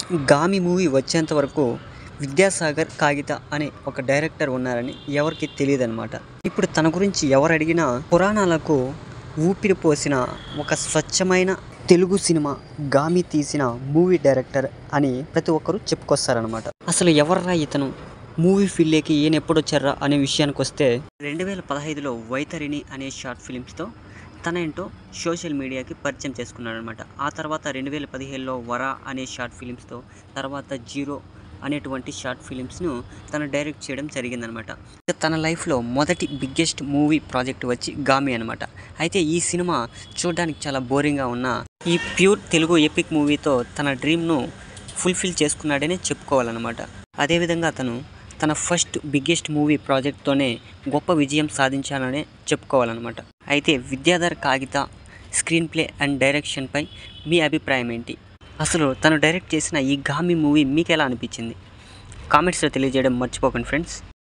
గామి movie వచ్చేంత వరకు విద్యాసాగర్ కాగిత అనే ఒక డైరెక్టర్ ఉన్నారని ఎవరికి తెలియదు అనమాట ఇప్పుడు తన గురించి ఎవరు అడిగినా పురాణాలకు ఊపిరి పోసిన ఒక స్వచ్ఛమైన తెలుగు సినిమా గామి తీసిన మూవీ డైరెక్టర్ అని ప్రతి ఒక్కరూ చెప్పుకొస్తారనమాట అసలు ఎవర్రా ఇతను మూవీ ఫీల్డ్కి ఈయన ఎప్పుడు వచ్చారా అనే విషయానికి వస్తే రెండు వేల పదహైదులో వైతరిణి అనే షార్ట్ ఫిలిమ్స్తో తన ఏంటో సోషల్ మీడియాకి పరిచయం చేసుకున్నాడు అనమాట ఆ తర్వాత రెండు వేల పదిహేడులో వరా అనే షార్ట్ ఫిలిమ్స్తో తర్వాత జీరో అనేటువంటి షార్ట్ ఫిలిమ్స్ను తను డైరెక్ట్ చేయడం జరిగిందనమాట ఇక తన లైఫ్లో మొదటి బిగ్గెస్ట్ మూవీ ప్రాజెక్ట్ వచ్చి గామి అనమాట అయితే ఈ సినిమా చూడడానికి చాలా బోరింగ్గా ఉన్న ఈ ప్యూర్ తెలుగు ఎపిక్ మూవీతో తన డ్రీమ్ను ఫుల్ఫిల్ చేసుకున్నాడనే చెప్పుకోవాలన్నమాట అదేవిధంగా అతను తన ఫస్ట్ బిగ్గెస్ట్ మూవీ ప్రాజెక్ట్తోనే గొప్ప విజయం సాధించాననే చెప్పుకోవాలన్నమాట అయితే Vidyadhar Kagitha screen play and డైరెక్షన్పై మీ అభిప్రాయం ఏంటి అసలు తను డైరెక్ట్ చేసిన ఈ గామి మూవీ మీకు ఎలా అనిపించింది కామెంట్స్లో తెలియజేయడం మర్చిపోకండి ఫ్రెండ్స్